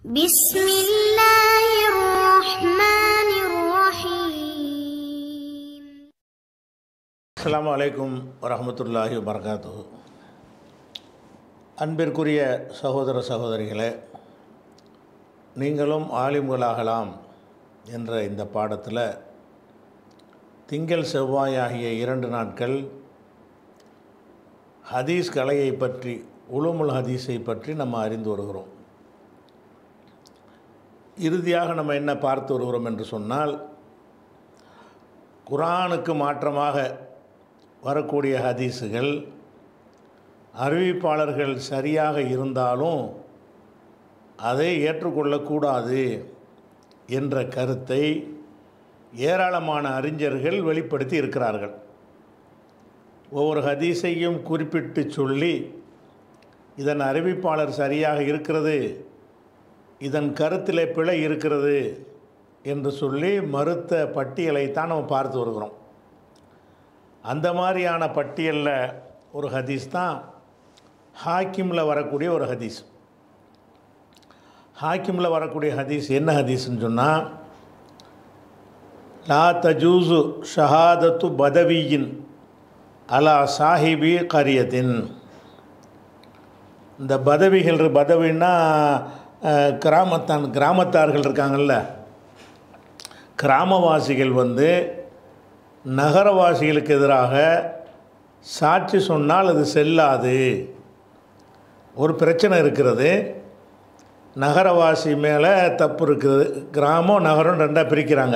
بسم الله الرحمن الرحيم அஸ்ஸலாமு அலைக்கும் வரஹ்மத்துல்லாஹி வபரகாத்து அன்பிற்குரிய சகோதர சகோதரிகளே நீங்களும் ஆலிம்களாகலாம் என்ற இந்த பாடத்தில் திங்கள் செவ்வாய் ஆகிய இரண்டு நாட்கள் ஹதீஸ் கலையை பற்றி உலுமுல் ஹதீஸை பற்றி நம்ம அறிந்து வருகிறோம் இறுதியாக நம்ம என்ன பார்த்து வருகிறோம் என்று சொன்னால் குரானுக்கு மாற்றமாக வரக்கூடிய ஹதீஸுகள் அறிவிப்பாளர்கள் சரியாக இருந்தாலும் அதை ஏற்றுக்கொள்ளக்கூடாது என்ற கருத்தை ஏராளமான அறிஞர்கள் வெளிப்படுத்தி இருக்கிறார்கள் ஒவ்வொரு ஹதீஸையும் குறிப்பிட்டு சொல்லி இதன் அறிவிப்பாளர் சரியாக இருக்கிறது இதன் கருத்திலே பிழை இருக்கிறது என்று சொல்லி மறுத்த பட்டியலை தான் நம்ம பார்த்து வருகிறோம் அந்த மாதிரியான பட்டியலில் ஒரு ஹதீஸ் தான் ஹாக்கிமில் வரக்கூடிய ஒரு ஹதீஸ் ஹாக்கிமில் வரக்கூடிய ஹதீஸ் என்ன ஹதீஸ்னு சொன்னால் லா தஜூசு ஷஹாதத்து பதவியின் அலா சாஹிபி கரியத்தின் இந்த பதவிகள் இரு- பதவின்னா அஹ், கிராமத்தான் கிராமத்தார்கள் இருக்காங்கல்ல கிராமவாசிகள் வந்து நகரவாசிகளுக்கு எதிராக சாட்சி சொன்னால் அது செல்லாது ஒரு பிரச்சனை இருக்கிறது நகரவாசி மேலே தப்பு இருக்குது கிராமம் நகரம் ரெண்டாக பிரிக்கிறாங்க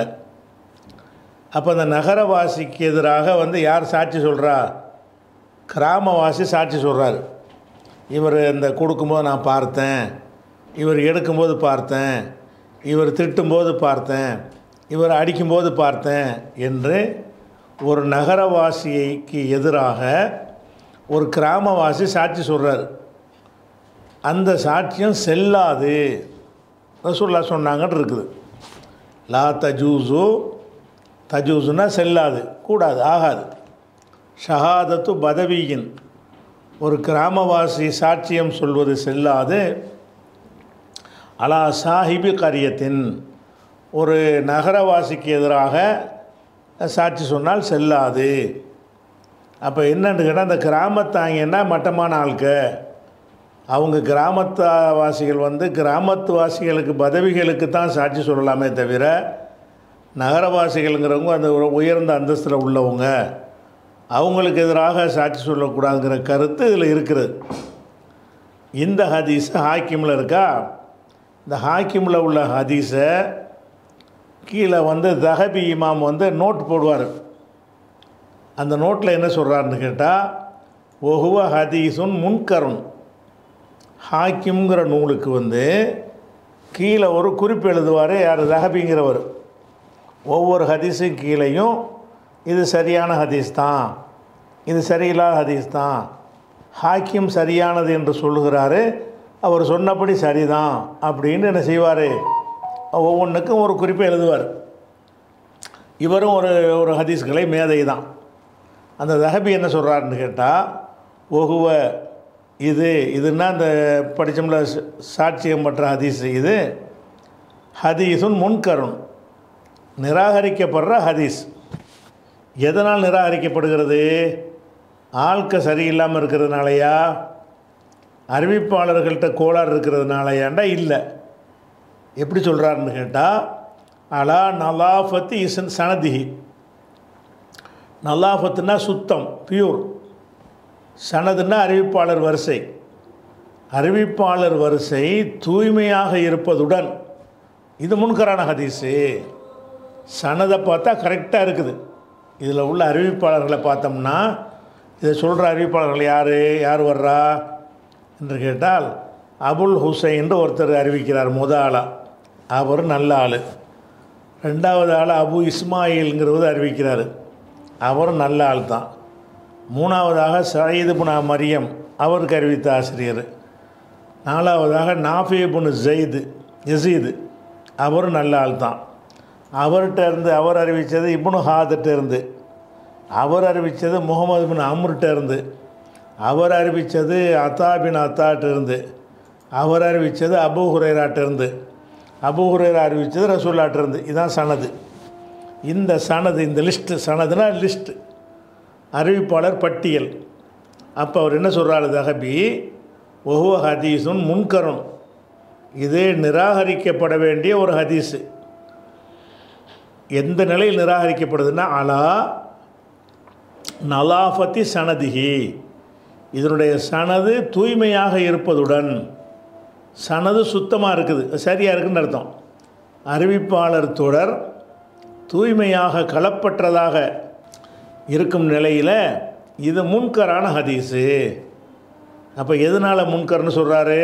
அப்போ அந்த நகரவாசிக்கு எதிராக வந்து யார் சாட்சி சொல்கிறா கிராமவாசி சாட்சி சொல்கிறாரு இவர் இந்த கொடுக்கும்போது நான் பார்த்தேன் இவர் எடுக்கும்போது பார்த்தேன் இவர் திட்டும்போது பார்த்தேன் இவர் அடிக்கும்போது பார்த்தேன் என்று ஒரு நகரவாசிக்கு எதிராக ஒரு கிராமவாசி சாட்சி சொல்கிறார் அந்த சாட்சியம் செல்லாது ரசூல்லா சொன்னாங்கன்னு இருக்குது லா தஜூசு தஜூசுனா செல்லாது கூடாது ஆகாது ஷஹாதத்து பதவியின் ஒரு கிராமவாசி சாட்சியம் சொல்வது செல்லாது அலா சாஹிபி கரியத்தின் ஒரு நகரவாசிக்கு எதிராக சாட்சி சொன்னால் செல்லாது அப்போ என்னன்னு கேட்டால் அந்த கிராமத்தாங்கன்னா மட்டமான ஆட்க அவங்க கிராமத்தாவாசிகள் வந்து கிராமத்து வாசிகளுக்கு பதவிகளுக்கு தான் சாட்சி சொல்லலாமே தவிர நகரவாசிகள்ங்கிறவங்க அந்த ஒரு உயர்ந்த அந்தஸ்தில் உள்ளவங்க அவங்களுக்கு எதிராக சாட்சி சொல்லக்கூடாதுங்கிற கருத்து இதில் இருக்கிறது இந்த ஹதீஸ் ஹாக்கிமில் இருக்கா இந்த ஹாக்கிமில் உள்ள ஹதீஸை கீழே வந்து தஹபி இமாம் வந்து நோட் போடுவார் அந்த நோட்டில் என்ன சொல்கிறாருன்னு கேட்டால் ஒஹுவ ஹதீஸுன் முன்கருண் ஹாக்கிம்ங்கிற நூலுக்கு வந்து கீழே ஒரு குறிப்பு எழுதுவார் யார் தஹபிங்கிறவர் ஒவ்வொரு ஹதீஸும் கீழேயும் இது சரியான ஹதீஸ் தான் இது சரியில்லாத ஹதீஸ் தான் ஹாக்கிம் சரியானது என்று சொல்லுகிறாரு அவர் சொன்னபடி சரிதான் அப்படின்னு என்ன செய்வார் ஒவ்வொன்றுக்கும் ஒரு குறிப்பை எழுதுவார் இவரும் ஒரு ஒரு ஹதீஸ்களை மேதை தான் அந்த தஹபி என்ன சொல்கிறாருன்னு கேட்டால் ஒகுவ இது இதுன்னா அந்த படித்தோம்ல ச- சாட்சியம் மற்ற ஹதீஸ் இது ஹதீஸுன் முன்கருண் நிராகரிக்கப்படுற ஹதீஸ் எதனால் நிராகரிக்கப்படுகிறது ஆள்க சரியில்லாமல் இருக்கிறதுனாலயா அறிவிப்பாளர்கள்ட்ட கோளாறு இருக்கிறதுனாலயாண்டா இல்லை எப்படி சொல்கிறாருன்னு கேட்டால் அலா நலாஃபத்தி இசன் சனதிஹி நலாஃபத்துனா சுத்தம் பியூர் சனதுன்னா அறிவிப்பாளர் வரிசை அறிவிப்பாளர் வரிசை தூய்மையாக இருப்பதுடன் இது முன்கரான ஹதீஸு சனதை பார்த்தா கரெக்டாக இருக்குது இதில் உள்ள அறிவிப்பாளர்களை பார்த்தோம்னா இதை சொல்கிற அறிவிப்பாளர்கள் யார் யார் வர்றா என்று கேட்டால் அபுல் ஹுசைன்னு ஒருத்தர் அறிவிக்கிறார் முத ஆளா அவர் நல்ல ஆள் ரெண்டாவது ஆள் அபு இஸ்மாயில்ங்கிறவர் அறிவிக்கிறார் அவரும் நல்ல ஆள் தான் மூணாவதாக சயீது புனா மரியம் அவருக்கு அறிவித்த ஆசிரியர் நாலாவதாக நாஃபி புனு ஜெயிது யசீது அவரும் நல்ல ஆள் தான் அவர்கிட்ட இருந்து அவர் அறிவித்தது இப்னு ஹாதட்ட இருந்து அவர் அறிவித்தது முகமது பின் அம்ருட்ட இருந்து அவர் அறிவித்தது அத்தா பின் அத்தாட்ட இருந்து அவர் அறிவித்தது அபு ஹுரேராட்டிருந்து அபு ஹுரேரா அறிவித்தது ரசூல்லாட்டிருந்து இதுதான் சனது இந்த சனது இந்த லிஸ்ட்டு சனதுனா லிஸ்ட்டு அறிவிப்பாளர் பட்டியல் அப்போ அவர் என்ன சொல்கிறாரு தகபி ஒஹுவ ஹதீஸுன் முன்கரும் இது நிராகரிக்கப்பட வேண்டிய ஒரு ஹதீஸு எந்த நிலையில் நிராகரிக்கப்படுதுன்னா அலா நலாஃபத்தி சனதிஹி இதனுடைய சனது தூய்மையாக இருப்பதுடன் சனது சுத்தமாக இருக்குது சரியாக இருக்குன்னு அர்த்தம் அறிவிப்பாளர் தொடர் தூய்மையாக களப்பற்றதாக இருக்கும் நிலையில் இது முன்கரான ஹதீஸு அப்போ எதனால் முன்கர்னு சொல்கிறாரு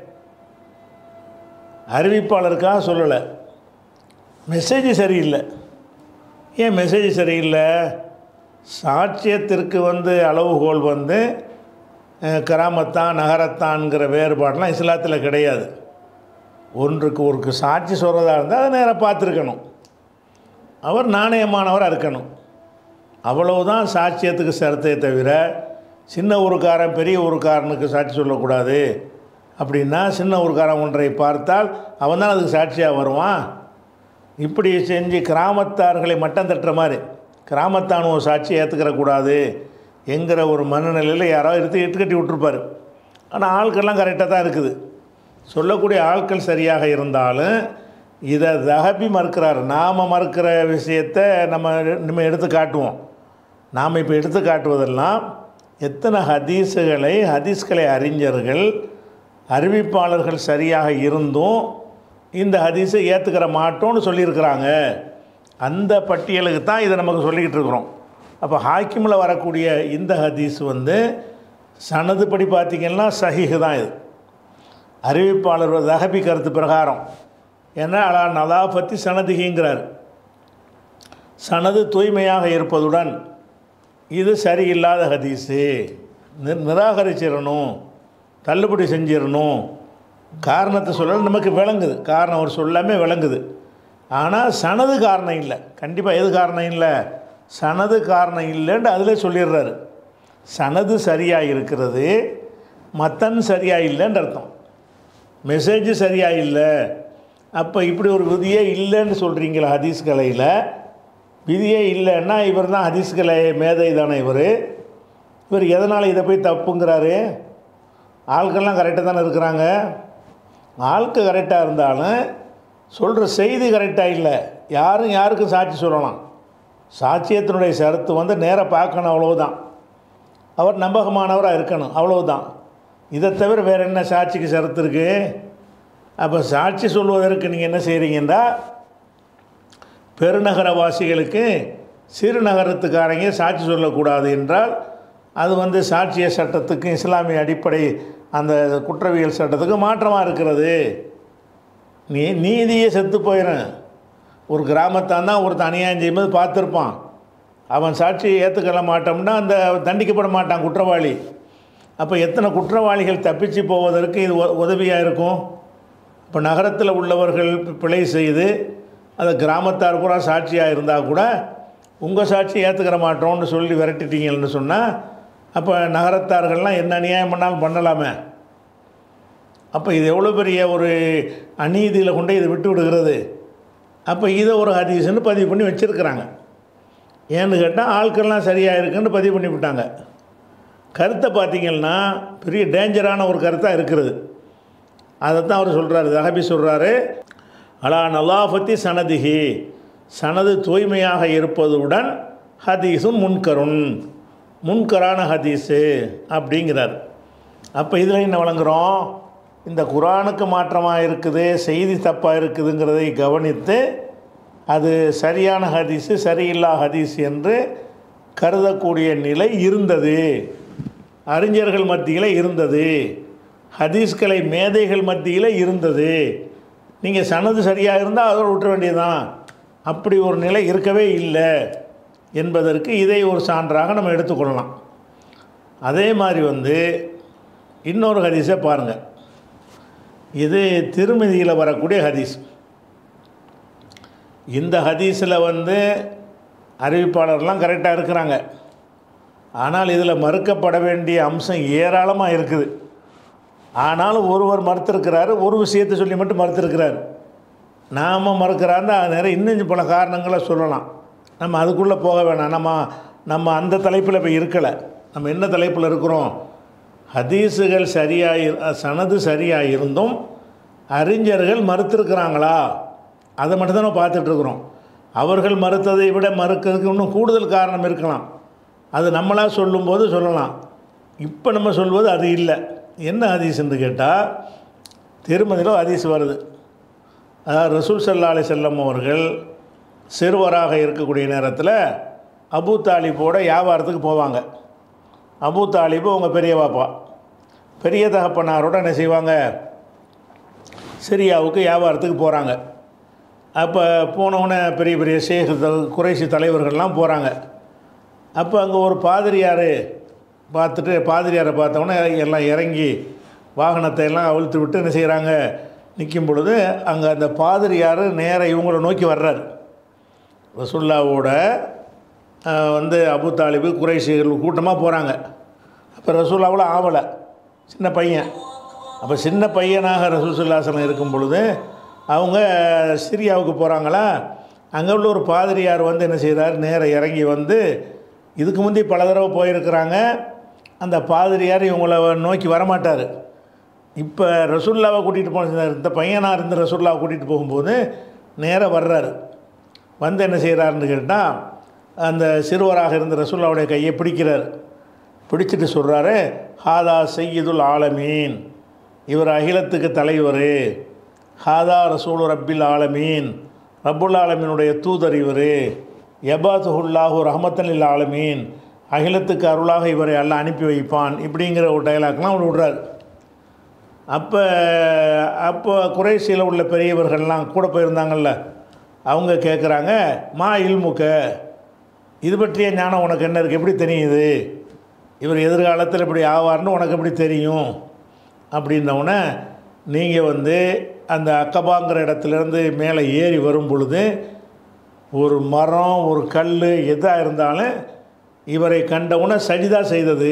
அறிவிப்பாளருக்காக சொல்லலை மெசேஜ் சரியில்லை ஏன் மெசேஜ் சரியில்லை சாட்சியத்திற்கு வந்து அளவுகோல் வந்து அஹ், கராமத்தான் நகரத்தான்ங்கிற வேறுபாடெலாம் இஸ்லாத்தில் கிடையாது ஒன்றுக்கு ஒருக்கு சாட்சி சொல்கிறதா இருந்தால் அதை நேராக பார்த்துருக்கணும் அவர் நாணயமானவராக இருக்கணும் அவ்வளவுதான் சாட்சியத்துக்கு சரத்தே தவிர சின்ன ஊருக்காரன் பெரிய ஊருக்காரனுக்கு சாட்சி சொல்லக்கூடாது அப்படின்னா சின்ன ஊருக்காரன் ஒன்றை பார்த்தால் அவன் தான் அதுக்கு சாட்சியாக வருவான் இப்படி செஞ்சு கிராமத்தார்களை மட்டம் தட்டுற மாதிரி கிராமத்தானுவ சாட்சி ஏற்றுக்கிற கூடாது என்கிற ஒரு மனநிலையில் யாரோ எடுத்து இட்டுக்கட்டி விட்டுருப்பார் ஆனால் ஆட்கள்லாம் கரெக்டாக தான் இருக்குது சொல்லக்கூடிய ஆட்கள் சரியாக இருந்தாலும் இதை தகப்பி மறுக்கிறார் நாம் மறுக்கிற விஷயத்தை நம்ம நம்ம எடுத்து காட்டுவோம் நாம் இப்போ எடுத்து காட்டுவதெல்லாம் எத்தனை ஹதீஸுகளை ஹதீஸ்களை அறிஞர்கள் அறிவிப்பாளர்கள் சரியாக இருந்தும் இந்த ஹதீஸை ஏற்றுக்கிற மாட்டோம்னு சொல்லியிருக்கிறாங்க அந்த பட்டியலுக்கு தான் இதை நமக்கு சொல்லிக்கிட்டு இருக்கிறோம் அப்போ ஹாக்கிமில் வரக்கூடிய இந்த ஹதீஸ் வந்து சனதுபடி பார்த்திங்கன்னா சஹீஹ் தான் இது அறிவிப்பாளர் தகபி கருத்து பிரகாரம் ஏன்னா அலா நலாபத்தி சனதிகிங்கிறார் சனது தூய்மையாக இருப்பதுடன் இது சரியில்லாத ஹதீஸு நி- நிராகரிச்சிடணும் தள்ளுபடி செஞ்சிடணும் காரணத்தை சொல்ல நமக்கு விளங்குது காரணம் அவர் சொல்லாமே விளங்குது ஆனால் சனது காரணம் இல்லை கண்டிப்பாக எது காரணம் இல்லை சனது காரணம் இல்லைன்னு அதிலே சொல்லிடுறாரு சனது சரியாக இருக்கிறது மத்தன் சரியாக இல்லைன்னு அர்த்தம் மெசேஜ் சரியாக இல்லை அப்போ இப்படி ஒரு விதியே இல்லைன்னு சொல்கிறீங்களா ஹதீஸ் கலையில் விதியே இல்லைன்னா இவர் தான் ஹதீஸ் கலை மேதை தானே இவர் இவர் எதனால் இதை போய் தப்புங்கிறாரு ஆட்கள்லாம் கரெக்டாக தானே இருக்கிறாங்க ஆளுக்கு கரெக்டாக இருந்தாலும் சொல்கிற செய்தி கரெக்டாக இல்லை யாரும் யாருக்கும் சாட்சி சொல்லலாம் சாட்சியத்தினுடைய சரத்து வந்து நேராக பார்க்கணும் அவ்வளவுதான் அவர் நம்பகமானவராக இருக்கணும் அவ்வளவுதான் இதை தவிர வேறு என்ன சாட்சிக்கு சரத்து இருக்குது அப்போ சாட்சி சொல்வதற்கு நீங்கள் என்ன செய்கிறீங்கன்னா பெருநகரவாசிகளுக்கு சிறுநகரத்துக்காரங்க சாட்சி சொல்லக்கூடாது என்றால் அது வந்து சாட்சிய சட்டத்துக்கும் இஸ்லாமிய அடிப்படை அந்த குற்றவியல் சட்டத்துக்கு மாற்றமாக இருக்கிறது நீ நீதியே செத்து போயிடும் ஒரு கிராமத்தான் தான் ஒருத்தன் அநியாயம் செய்யும்போது பார்த்துருப்பான் அவன் சாட்சியை ஏற்றுக்கொள்ள மாட்டோம்னா அந்த தண்டிக்கப்பட மாட்டான் குற்றவாளி அப்போ எத்தனை குற்றவாளிகள் தப்பிச்சு போவதற்கு இது உதவியாக இருக்கும் இப்போ நகரத்தில் உள்ளவர்கள் பி- பிழை செய்து அந்த கிராமத்தார் பூரா சாட்சியாக இருந்தால் கூட உங்கள் சாட்சி ஏற்றுக்கிற மாட்டோம்னு சொல்லி விரட்டிட்டீங்கன்னு சொன்னால் அப்போ நகரத்தார்கள்லாம் என்ன அநியாயம் பண்ணாலும் பண்ணலாமே அப்போ இது எவ்வளோ பெரிய ஒரு அநீதியில் கொண்டு இதை விட்டு விடுகிறது அப்போ இதை ஒரு ஹதீஸ்னு பதிவு பண்ணி வச்சுருக்கிறாங்க ஏன்னு கேட்டால் ஆட்கள்லாம் சரியாக இருக்குன்னு பதிவு பண்ணி விட்டாங்க கருத்தை பார்த்தீங்கன்னா பெரிய டேஞ்சரான ஒரு கருத்தாக இருக்கிறது அதைத்தான் அவர் சொல்கிறாரு தஹபி சொல்கிறாரு அலா நலாஃபத்தி சனதிஹி சனது தூய்மையாக இருப்பதுடன் ஹதீஸும் முன்கருண் முன்கரான ஹதீஸு அப்படிங்கிறார் அப்போ இதில் என்ன வழங்குறோம் இந்த குரானுக்கு மாற்றமாக இருக்குது செய்தி தப்பாக இருக்குதுங்கிறதை கவனித்து அது சரியான ஹதீஸு சரியில்லா ஹதீஸ் என்று கருதக்கூடிய நிலை இருந்தது அறிஞர்கள் மத்தியில் இருந்தது ஹதீஸ்களை மேதைகள் மத்தியில் இருந்தது நீங்கள் சனது சரியாக இருந்தால் அதோடு விட்டுற வேண்டியதுதான் அப்படி ஒரு நிலை இருக்கவே இல்லை என்பதற்கு இதை ஒரு சான்றாக நம்ம எடுத்துக்கொள்ளலாம் அதே மாதிரி வந்து இன்னொரு ஹதீஸை பாருங்கள் இது திருமதியில் வரக்கூடிய ஹதீஸ் இந்த ஹதீஸில் வந்து அறிவிப்பாளர்லாம் கரெக்டாக இருக்கிறாங்க ஆனால் இதில் மறுக்கப்பட வேண்டிய அம்சம் ஏராளமாக இருக்குது ஆனாலும் ஒருவர் மறுத்திருக்கிறாரு ஒரு விஷயத்தை சொல்லி மட்டும் மறுத்திருக்கிறாரு நாம் மறுக்கிறாருந்தா நிறைய இன்னும் பல காரணங்களை சொல்லலாம் நம்ம அதுக்குள்ளே போக வேணாம் நம்ம நம்ம அந்த தலைப்பில் இப்போ இருக்கலை நம்ம என்ன தலைப்பில் இருக்கிறோம் ஹதீஸுகள் சரியாக சனது சரியாக இருந்தும் அறிஞர்கள் மறுத்திருக்கிறாங்களா அதை மட்டும் தான் நம்ம பார்த்துட்ருக்குறோம் அவர்கள் மறுத்ததை விட மறுக்கிறதுக்கு இன்னும் கூடுதல் காரணம் இருக்கலாம் அது நம்மளாக சொல்லும்போது சொல்லலாம் இப்போ நம்ம சொல்வது அது இல்லை என்ன ஹதீஸ்ன்னு கேட்டால் திருமதியில் ஹதீஸ் வருது அதாவது ரசூல் சல்லா அலி செல்லம் அவர்கள் சிறுவராக இருக்கக்கூடிய நேரத்தில் அபு தாலிபோட வியாபாரத்துக்கு போவாங்க அபு தாலிபு உங்கள் பெரிய பாப்பா பெரிய தகப்பனாரோட என்ன செய்வாங்க சிரியாவுக்கு வியாபாரத்துக்கு போகிறாங்க அப்போ போனவுடனே பெரிய பெரிய ஷேக் குறைசி தலைவர்கள்லாம் போகிறாங்க அப்போ அங்கே ஒரு பாதிரியார் பார்த்துட்டு பாதிரியாரை பார்த்தோன்னே எல்லாம் இறங்கி வாகனத்தை எல்லாம் அவிழ்த்து விட்டு என்ன செய்கிறாங்க நிற்கும் பொழுது அங்கே அந்த பாதிரியார் நேராக இவங்கள நோக்கி வர்றார் ரசுல்லாவோட அஹ், வந்து அபு தாலிபு குறைசிகள் கூட்டமாக போகிறாங்க அப்போ ரசூல்லாவில் ஆவலை சின்ன பையன் அப்போ சின்ன பையனாக ரசூசுல்லாசலம் இருக்கும் பொழுது அவங்க சிரியாவுக்கு போகிறாங்களா அங்கே உள்ள ஒரு பாதிரியார் வந்து என்ன செய்கிறார் நேரா இறங்கி வந்து இதுக்கு முந்தி பல தடவை போயிருக்கிறாங்க அந்த பாதிரியார் இவங்கள நோக்கி வரமாட்டார் இப்போ ரசுல்லாவை கூட்டிகிட்டு போன இந்த பையனாக இருந்து ரசுல்லாவை கூட்டிகிட்டு போகும்போது நேராக வர்றாரு வந்து என்ன செய்கிறாருன்னு கேட்டால் அந்த சிறுவராக இருந்த ரசுல்லாவுடைய கையை பிடிக்கிறார் பிடிச்சிட்டு சொல்கிறாரு ஹாதா செய்யுதுல் ஆலமீன் இவர் அகிலத்துக்கு தலைவர் ஹாதா ரசூல் ரப்பில் ஆலமீன் ரப்புல் ஆலமீனுடைய தூதர் இவர் யபாத்துல்லாஹு ரஹமத்தனில் ஆலமீன் அகிலத்துக்கு அருளாக இவரை எல்லாம் அனுப்பி வைப்பான் இப்படிங்கிற ஒரு டைலாக்லாம் அவர் விடுறாரு அப்போ அப்போ குறைசியில் உள்ள பெரியவர்கள்லாம் கூட போயிருந்தாங்கல்ல அவங்க கேட்குறாங்க மா இல்முக்க இது பற்றிய ஞானம் உனக்கு என்ன இருக்குது எப்படி தெரியுது இவர் எதிர்காலத்தில் இப்படி ஆவார்னு உனக்கு எப்படி தெரியும் அப்படின்னவுடனே நீங்கள் வந்து அந்த அக்கபாங்கிற இடத்துலேருந்து மேலே ஏறி வரும் பொழுது ஒரு மரம் ஒரு கல் எதாக இருந்தாலும் இவரை கண்டவுடனே சஜிதா செய்தது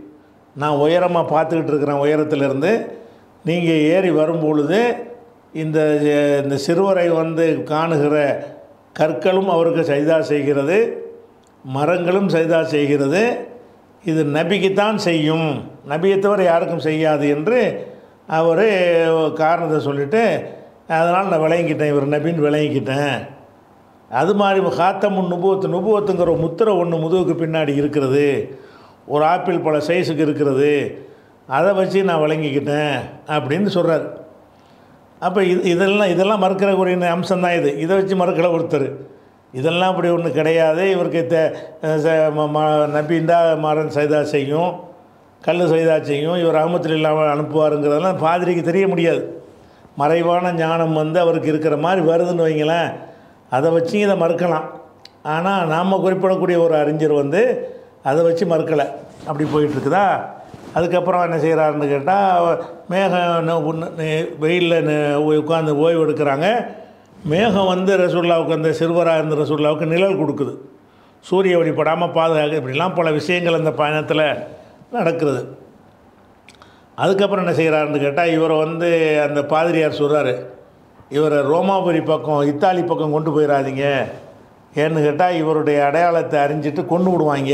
நான் உயரமாக பார்த்துக்கிட்டு இருக்கிறேன் உயரத்திலிருந்து நீங்கள் ஏறி வரும் பொழுது இந்த இந்த சிறுவரை வந்து காணுகிற கற்களும் அவருக்கு சஜிதா செய்கிறது மரங்களும் சஜிதா செய்கிறது இது நபிக்குத்தான் செய்யும் நபியை தவிர யாருக்கும் செய்யாது என்று அவர் காரணத்தை சொல்லிவிட்டு அதனால் நான் விளங்கிக்கிட்டேன் இவர் நபின்னு விளங்கிக்கிட்டேன் அது மாதிரி காத்தமுன் நுபுவத்து நுபுவத்துங்கிற ஒரு முத்திரை ஒன்று முதுகுக்கு பின்னாடி இருக்கிறது ஒரு ஆப்பிள் பழ சைஸுக்கு இருக்கிறது அதை வச்சு நான் விளங்கிக்கிட்டேன் அப்படின்னு சொல்கிறார் அப்போ இது இதெல்லாம் இதெல்லாம் மறுக்கிறக்கூடிய அம்சம்தான் இது இதை வச்சு மறுக்கல ஒருத்தர் இதெல்லாம் அப்படி ஒன்று கிடையாது இவருக்கு தே ச- ம- ம- நபிந்தா மரன் சைதா செய்யும் கல் சைதா செய்யும் இவர் அகமத்தில் இல்லாமல் அனுப்புவாருங்கிறதெல்லாம் பாதிரிக்கு தெரிய முடியாது மறைவான ஞானம் வந்து அவருக்கு இருக்கிற மாதிரி வருதுன்னு வைங்களேன் அதை வச்சு இதை மறுக்கலாம் ஆனால் நாம் குறிப்பிடக்கூடிய ஒரு அறிஞர் வந்து அதை வச்சு மறுக்கலை அப்படி போயிட்டுருக்குதா அதுக்கப்புறம் என்ன செய்கிறாருன்னு கேட்டால் மேகம் வெயிலில் உட்காந்து ஓய்வு எடுக்கிறாங்க மேகம் வந்து ரசூல்லாவுக்கு அந்த சிறுவராக இருந்த ரசூல்லாவுக்கு நிழல் கொடுக்குது சூரிய வழிபடாமல் பாதுகாக்க இப்படிலாம் பல விஷயங்கள் அந்த பயணத்தில் நடக்கிறது அதுக்கப்புறம் என்ன செய்கிறாருன்னு கேட்டால் இவரை வந்து அந்த பாதிரியார் சொல்கிறாரு இவரை ரோமாபுரி பக்கம் இத்தாலி பக்கம் கொண்டு போயிடாதீங்க ஏன்னு கேட்டால் இவருடைய அடையாளத்தை அறிஞ்சிட்டு கொண்டு விடுவாங்க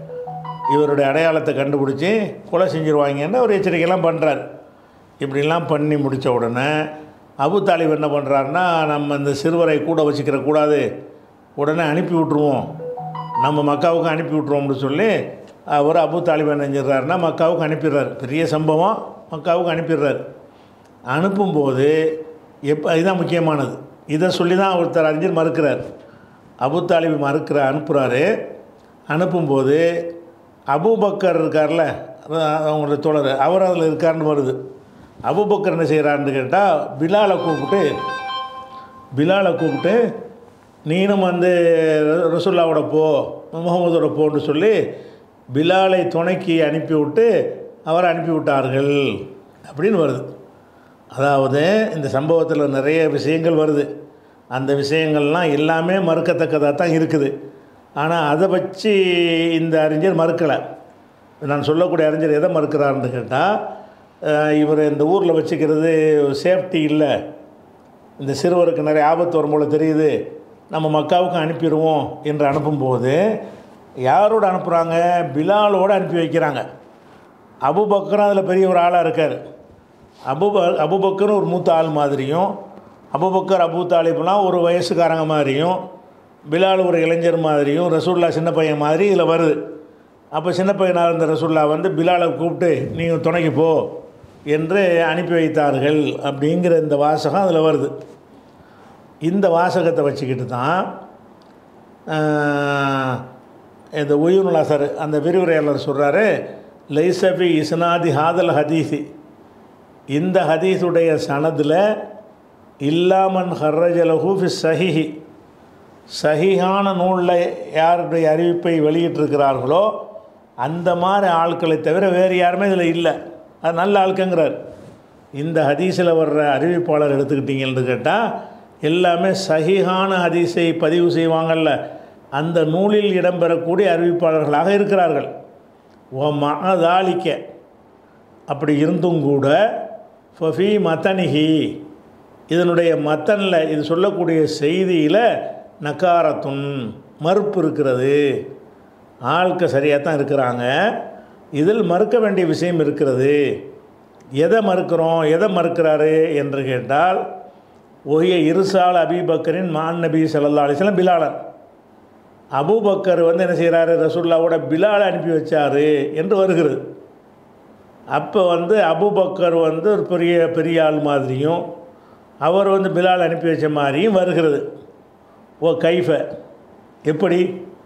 இவருடைய அடையாளத்தை கண்டுபிடிச்சி கொலை செஞ்சுருவாங்கன்னு ஒரு எச்சரிக்கையெல்லாம் பண்ணுறாரு இப்படிலாம் பண்ணி முடித்த உடனே அபு தாலிப் என்ன பண்ணுறாருன்னா நம்ம இந்த சிறுவரை கூட வச்சுக்கிற கூடாது உடனே அனுப்பி விட்ருவோம் நம்ம மக்காவுக்கு அனுப்பி விட்ருவோம்னு சொல்லி அவர் அபு தாலிப் என்ன செஞ்சிடறாருன்னா மக்காவுக்கு அனுப்பிடுறாரு பெரிய சம்பவம் மக்காவுக்கு அனுப்பிடுறாரு அனுப்பும்போது எப்போ இதுதான் முக்கியமானது இதை சொல்லி தான் ஒருத்தர் அறிஞர் மறுக்கிறார் அபு தாலிப் மறுக்கிற அனுப்புகிறாரு அனுப்பும்போது அபூபக்கர் இருக்கார்ல அதான் அவங்களுடைய தோழர் அவர் அதில் இருக்காருன்னு வருது அபூபக்கர் என்ன செய்கிறாருன்னு கேட்டால் பிலாலை கூப்பிட்டு பிலாலை கூப்பிட்டு நீனும் வந்து ர- ரசூல்லாவோட போ முகமதோட போன்னு சொல்லி பிலாலை துணைக்கு அனுப்பி விட்டு அவரை அனுப்பி விட்டார்கள் அப்படின்னு வருது அதாவது இந்த சம்பவத்தில் நிறைய விஷயங்கள் வருது அந்த விஷயங்கள்லாம் எல்லாமே மறுக்கத்தக்கதாக தான் இருக்குது ஆனால் அதை வச்சு இந்த அறிஞர் மறுக்கலை நான் சொல்லக்கூடிய அறிஞர் எதை மறுக்கிறாருன்னு கேட்டால் இவர் இந்த ஊரில் வச்சுக்கிறது சேஃப்டி இல்லை இந்த சிறுவருக்கு நிறைய ஆபத்து வரும் போல தெரியுது நம்ம மக்காவுக்கு அனுப்பிடுவோம் என்று அனுப்பும்போது யாரோட அனுப்புகிறாங்க பிலாலோடு அனுப்பி வைக்கிறாங்க அபுபக்கரும் அதில் பெரிய ஒரு ஆளாக இருக்கார் அபுப அபுபக்கரும் ஒரு மூத்த ஆள் மாதிரியும் அபுபக்கர் அபு தாலிப்லாம் ஒரு வயசுக்காரங்க மாதிரியும் பிலால் ஒரு இளைஞர் மாதிரியும் ரசூல்லா சின்ன பையன் மாதிரி இதில் வருது அப்போ சின்ன பையனாக இருந்த ரசூல்லா வந்து பிலாலை கூப்பிட்டு நீங்கள் துணைக்கு போ என்று அனுப்பி வைத்தார்கள் அப்படிங்கிற இந்த வாசகம் அதில் வருது இந்த வாசகத்தை வச்சுக்கிட்டு தான் ஆஹ், இந்த உயுனுல் அசர் அந்த விரிவுரையாளர் சொல்கிறாரு லைசபி இஸ்னாதி ஹாதல் ஹதீஸி இந்த ஹதீஸுடைய சனதில் இல்லாமன் ஹர்ரஜலஹு ஃபி சஹிஹி சஹிஹான நூலில் யாருடைய அறிவிப்பை வெளியிட்டிருக்கிறார்களோ அந்த மாதிரி ஆட்களை தவிர வேறு யாருமே இதில் இல்லை அது நல்ல ஆட்கங்கிறார் இந்த ஹதீஸில் வர்ற அறிவிப்பாளர் எடுத்துக்கிட்டீங்கன்னு கேட்டால் எல்லாமே சஹிஹான ஹதீஸை பதிவு செய்வாங்கல்ல அந்த நூலில் இடம்பெறக்கூடிய அறிவிப்பாளர்களாக இருக்கிறார்கள் ஓ மகதாலிக்க அப்படி இருந்தும் கூட ஃபஃபி மத்தனிஹி இதனுடைய மத்தனில் இது சொல்லக்கூடிய செய்தியில் நக்காரத்துன் மறுப்பு இருக்கிறது ஆட்க சரியாக தான் இருக்கிறாங்க இதில் மறுக்க வேண்டிய விஷயம் இருக்கிறது எதை மறுக்கிறோம் எதை மறுக்கிறாரு என்று கேட்டால் ஒஹிய இருசால் அபிபக்கரின் மான் நபி ஸல்லல்லாஹு அலைஹி வஸல்லம் பிலாலன் அபூபக்கர் வந்து என்ன செய்கிறாரு ரசூல்லாவோட பிலாலை அனுப்பி வச்சாரு என்று வருகிறது அப்போ வந்து அபூபக்கர் வந்து ஒரு பெரிய பெரிய ஆள் மாதிரியும் அவர் வந்து பிலால் அனுப்பி வச்ச மாதிரியும் வருகிறது ஓ கைஃப எப்படி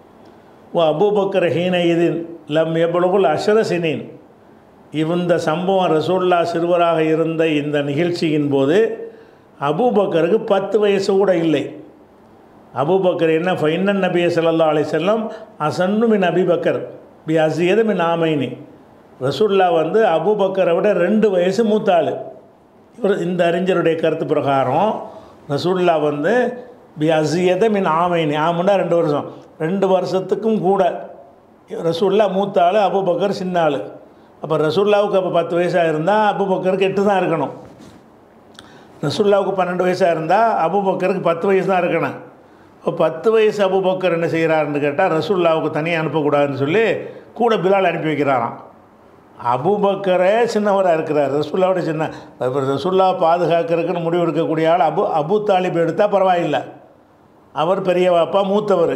ஓ அபூபக்கர் ஹீன இதின் லம் எவ்வளவுல் அஷரசினின் இந்த சம்பவம் ரசூல்லா சிறுவராக இருந்த இந்த நிகழ்ச்சியின் போது அபூபக்கருக்கு பத்து வயசு கூட இல்லை அபூபக்கர் என்ன ஃபைனன் நபிய ஸல்லல்லாஹு அலைஹி வஸல்லம் அசன்னு மின் அபிபக்கர் பி அசியது மின் ஆமைனி ரசூல்லா வந்து அபூபக்கரை விட ரெண்டு வயசு மூத்த ஆள் இவர் இந்த அறிஞருடைய கருத்து பிரகாரம் ரசூல்லா வந்து பி அசியத மின் ஆமைனி ஆமுன்னா ரெண்டு வருஷம் ரெண்டு வருஷத்துக்கும் கூட ரசூல்லா மூத்த ஆள் அபூபக்கர் சின்ன ஆள் அப்போ ரசூல்லாவுக்கு அப்போ பத்து வயசாக இருந்தால் அபூபக்கருக்கு எட்டு தான் இருக்கணும் ரசூல்லாவுக்கு பன்னெண்டு வயசாக இருந்தால் அபூபக்கருக்கு பத்து வயசு தான் இருக்கணும் இப்போ பத்து வயசு அபூபக்கர் என்ன செய்கிறாருன்னு கேட்டால் ரசூல்லாவுக்கு தனியாக அனுப்பக்கூடாதுன்னு சொல்லி கூட பிலால் அனுப்பி வைக்கிறாராம் அபூபக்கரே சின்னவராக இருக்கிறார் ரசூல்லாவோட சின்ன இப்போ ரசூல்லாவை பாதுகாக்கிறதுக்குன்னு முடிவு எடுக்கக்கூடிய ஆள் அபு அபு தாலிப் எடுத்தால் பரவாயில்லை அவர் பெரிய அப்பா மூத்தவர்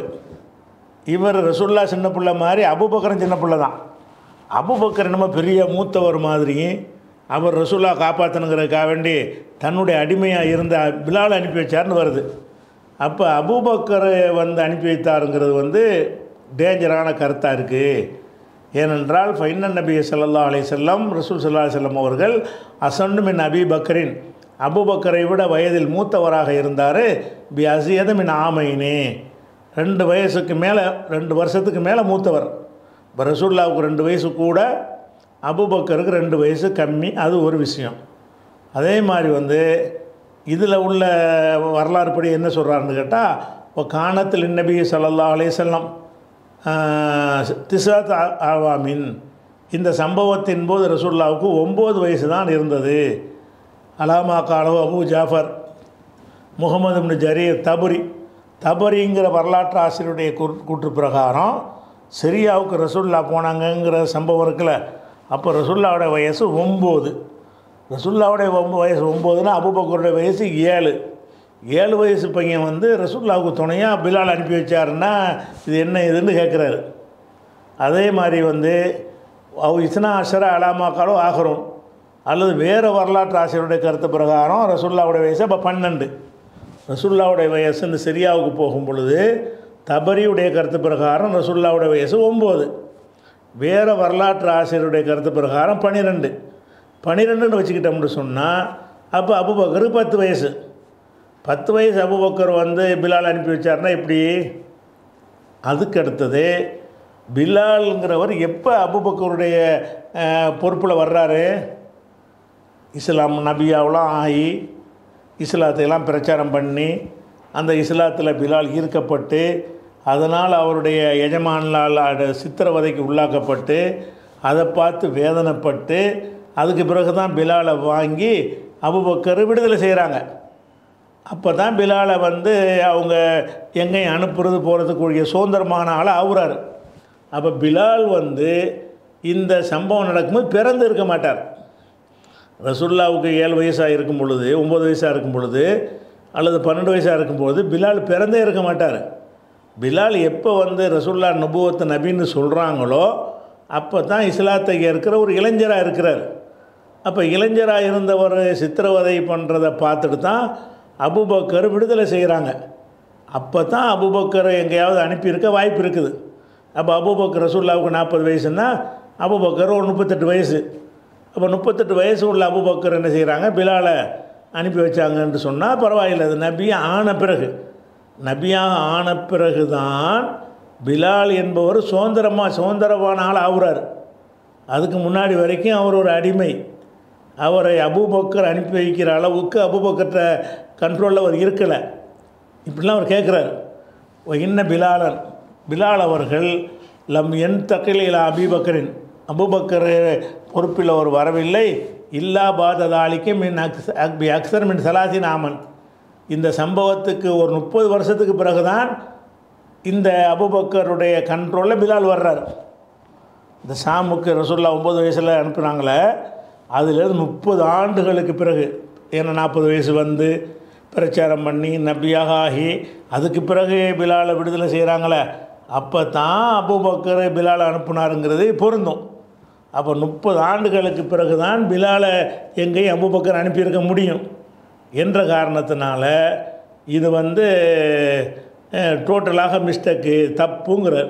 இவர் ரசூல்லா சின்ன பிள்ளை மாதிரி அபுபக்கரும் சின்ன பிள்ளை தான் அபுபக்கர் என்னமோ பெரிய மூத்தவர் மாதிரி அவர் ரசூல்லா காப்பாற்றணுங்கிறதுக்காக வேண்டி தன்னுடைய அடிமையாக இருந்த பிலால் அனுப்பி வச்சார்னு வருது அப்போ அபூபக்கரை வந்து அனுப்பி வைத்தாருங்கிறது வந்து டேஞ்சரான கருத்தாக இருக்குது ஏனென்றால் ஃபைனன் நபி ஸல்லல்லாஹு அலைஹி வஸல்லம் ரசூல் ஸல்லல்லாஹு அலைஹி வஸல்லம் அவர்கள் அசன்னு மின் அபி பக்கரின் அபுபக்கரை விட வயதில் மூத்தவராக இருந்தார் பி அசியத மின் ஆமைனே ரெண்டு வயசுக்கு மேலே ரெண்டு வருஷத்துக்கு மேலே மூத்தவர் இப்போ ரசூல்லாவுக்கு ரெண்டு வயசு கூட அபுபக்கருக்கு ரெண்டு வயசு கம்மி அது ஒரு விஷயம் அதே மாதிரி வந்து இதில் உள்ள வரலாறு படி என்ன சொல்கிறாருன்னு கேட்டால் இப்போ காணத்தில் நபி ஸல்லல்லாஹு அலைஹி வஸல்லம் திசாத் ஆவாமின் இந்த சம்பவத்தின் போது ரசூல்லாவுக்கு ஒம்பது வயசு தான் இருந்தது அலாமா காலோ அபு ஜாஃபர் முகமது இப்னு ஜரீர் தபுரி தபரிங்கிற வரலாற்று ஆசிரியருடைய கூ- கூற்று பிரகாரம் சிரியாவுக்கு ரசூல்லா போனாங்கங்கிற சம்பவம் இருக்குல்ல அப்போ ரசூல்லாவோட வயசு ஒம்பது ரசூல்லாவுடைய ஒம்ப வயசு ஒம்போதுன்னா அபுபக்கருடைய வயசு ஏழு ஏழு வயசு பையன் வந்து ரசூல்லாவுக்கு துணையாக பிலால் அனுப்பி வச்சாருன்னா இது என்ன இதுன்னு கேட்குறாரு அதே மாதிரி வந்து அவ் இஸ்னா அஷர அலாமாக்காலோ ஆகிறோம் அல்லது வேறு வரலாற்று ஆசிரியருடைய கருத்து பிரகாரம் ரசூல்லாவுடைய வயசு அப்போ பன்னெண்டு ரசூல்லாவுடைய வயசு இந்த சிரியாவுக்கு போகும் பொழுது தபரியுடைய கருத்து பிரகாரம் ரசூல்லாவுடைய வயசு ஒம்பது வேறு வரலாற்று ஆசிரியருடைய கருத்து பிரகாரம் பன்னிரெண்டு பன்னிரெண்டுன்னு வச்சுக்கிட்டோம்னு சொன்னால் அப்போ அபுபக்கர் பத்து வயசு பத்து வயசு அபுபக்கர் வந்து பிலால் அனுப்பி வச்சாருன்னா இப்படி அதுக்கு அடுத்தது பிலால்ங்கிறவர் எப்போ அபுபக்கருடைய பொறுப்பில் வர்றாரு இஸ்லாம் நபியாவெலாம் ஆகி இஸ்லாத்தையெல்லாம் பிரச்சாரம் பண்ணி அந்த இஸ்லாத்தில் பிலால் ஈர்க்கப்பட்டு அதனால் அவருடைய எஜமானால் அட- சித்திரவதைக்கு உள்ளாக்கப்பட்டு அதை பார்த்து வேதனைப்பட்டு அதுக்கு பிறகு தான் பிலாலை வாங்கி அபுபக்கர் விடுதலை செய்கிறாங்க அப்போ தான் பிலாலை வந்து அவங்க எங்கேயும் அனுப்புறது போகிறதுக்குரிய சுதந்திரமான ஆளாக ஆகுறாரு அப்போ பிலால் வந்து இந்த சம்பவம் நடக்கும்போது பிறந்து இருக்க மாட்டார் ரசுல்லாவுக்கு ஏழு வயசாக இருக்கும் பொழுது ஒம்பது வயசாக இருக்கும் பொழுது அல்லது பன்னெண்டு வயசாக இருக்கும் பொழுது பிலால் பிறந்தே இருக்க மாட்டார் பிலால் எப்போ வந்து ரசுல்லா நபுவத்து நபின்னு சொல்கிறாங்களோ அப்போ தான் இஸ்லாத்தை ஏற்கிற ஒரு இளைஞராக இருக்கிறார் அப்போ இளைஞராக இருந்தவர் சித்திரவதை பண்ணுறதை பார்த்துட்டு தான் அபுபக்கர் விடுதலை செய்கிறாங்க அப்போ தான் அபுபக்கரை எங்கேயாவது அனுப்பியிருக்க வாய்ப்பு இருக்குது அப்போ அபுபக்கர் ரசூல்லாவுக்கு நாற்பது வயசுன்னா அபுபக்கர் ஒரு முப்பத்தெட்டு வயசு அப்போ முப்பத்தெட்டு வயசு உள்ள அபுபக்கர் என்ன செய்கிறாங்க பிலாலை அனுப்பி வச்சாங்கன்னு சொன்னால் பரவாயில்லை அது நபியா ஆன பிறகு நபியாக ஆன பிறகு தான் பிலால் என்பவர் சுதந்திரமாக சுதந்திரமான ஆள் ஆகுறார் அதுக்கு முன்னாடி வரைக்கும் அவர் ஒரு அடிமை அவரை அபுபக்கர் அனுப்பி வைக்கிற அளவுக்கு அபுபக்கர்கிட்ட கண்ட்ரோலில் அவர் இருக்கலை இப்படிலாம் அவர் கேட்குறாரு இன்ன பிலாலன் பிலால் அவர்கள் லம் என் தக்கில அபிபக்கரின் அபுபக்கர் பொறுப்பில் அவர் வரவில்லை இல்லா பாததாளிக்கு மின் அக்ஸ் அக்பி அக்சர் மின் சலாசின் ஆமன் இந்த சம்பவத்துக்கு ஒரு முப்பது வருஷத்துக்கு பிறகு தான் இந்த அபுபக்கருடைய கண்ட்ரோலில் பிலால் வர்றார் இந்த ஷாமுக்கு ரசூல்லா ஒம்பது வயசில் அனுப்புனாங்களே அதுலேருந்து முப்பது ஆண்டுகளுக்கு பிறகு ஏன்னா நாற்பது வயசு வந்து பிரச்சாரம் பண்ணி நபியாக ஆகி அதுக்கு பிறகு பிலாலை விடுதலை செய்கிறாங்களே அப்போ தான் அபுபக்கர் பிலாலை அனுப்புனாருங்கிறது பொருந்தும் அப்போ முப்பது ஆண்டுகளுக்கு பிறகு தான் பிலாலை எங்கேயும் அபுபக்கர் அனுப்பியிருக்க முடியும் என்ற காரணத்தினால இது வந்து டோட்டலாக மிஸ்டேக்கு தப்புங்கிறார்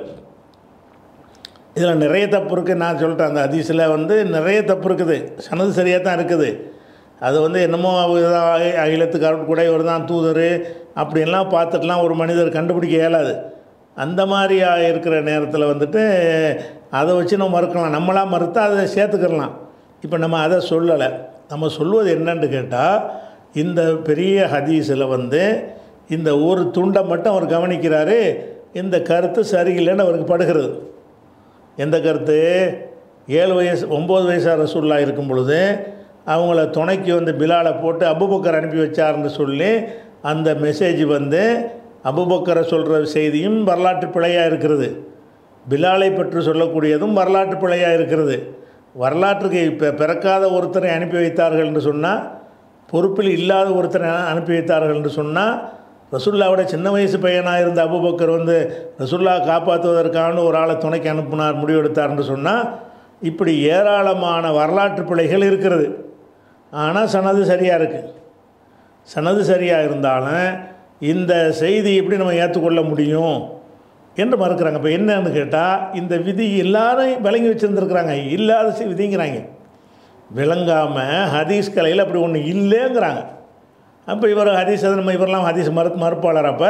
இதில் நிறைய தப்பு இருக்குது நான் சொல்லிட்டேன் அந்த ஹதீஸில் வந்து நிறைய தப்பு இருக்குது சனது சரியாக தான் இருக்குது அது வந்து என்னமோ அகிலத்துக்கு அருட்கூடை ஒரு தான் தூதர் அப்படின்லாம் பார்த்துட்டுலாம் ஒரு மனிதர் கண்டுபிடிக்க இயலாது அந்த மாதிரி இருக்கிற நேரத்தில் வந்துட்டு அதை வச்சு நம்ம மறுக்கலாம் நம்மளாக மறுத்தா அதை சேர்த்துக்கிடலாம் இப்போ நம்ம அதை சொல்லலை நம்ம சொல்வது என்னன்னு கேட்டால் இந்த பெரிய ஹதீஸில் வந்து இந்த ஒரு துண்டை மட்டும் அவர் கவனிக்கிறாரு இந்த கருத்து சரியில்லைன்னு அவருக்கு படுகிறது எந்த கருத்து ஏழு வயசு ஒம்பது வயசாக ரசூல்லா இருக்கும் பொழுது அவங்கள துணைக்கு வந்து பிலாலை போட்டு அபுபக்கர் அனுப்பி வச்சார்னு சொல்லி அந்த மெசேஜ் வந்து அபுபக்கரை சொல்கிற செய்தியும் வரலாற்று பிழையாக இருக்கிறது பிலாலை பற்றி சொல்லக்கூடியதும் வரலாற்று பிழையாக இருக்கிறது வரலாற்றுக்கு இப்போ பிறக்காத ஒருத்தரை அனுப்பி வைத்தார்கள் என்று சொன்னால் பொறுப்பில் இல்லாத ஒருத்தரை அனுப்பி வைத்தார்கள் என்று சொன்னால் ரசுல்லாவோட சின்ன வயசு பையனாக இருந்த அபுபக்கர் வந்து ரசுல்லா காப்பாற்றுவதற்கான ஒரு ஆளை துணைக்கு அனுப்புனார் முடிவெடுத்தார்னு சொன்னால் இப்படி ஏராளமான வரலாற்று பிழைகள் இருக்கிறது ஆனால் சனது சரியாக இருக்குது சனது சரியாக இருந்தாலும் இந்த செய்தி எப்படி நம்ம ஏற்றுக்கொள்ள முடியும் என்று மறுக்கிறாங்க இப்போ என்னன்னு கேட்டால் இந்த விதி எல்லாரும் விளங்கி வச்சுருந்துருக்குறாங்க இல்லாத சி- விதிங்கிறாங்க விளங்காமல் ஹதீஸ் கலையில் அப்படி ஒன்று இல்லைங்கிறாங்க அப்போ இவர் ஹதீஸ் அது நம்ம இவரெல்லாம் ஹதீஸ் மறு மறுப்பாளர் அப்போ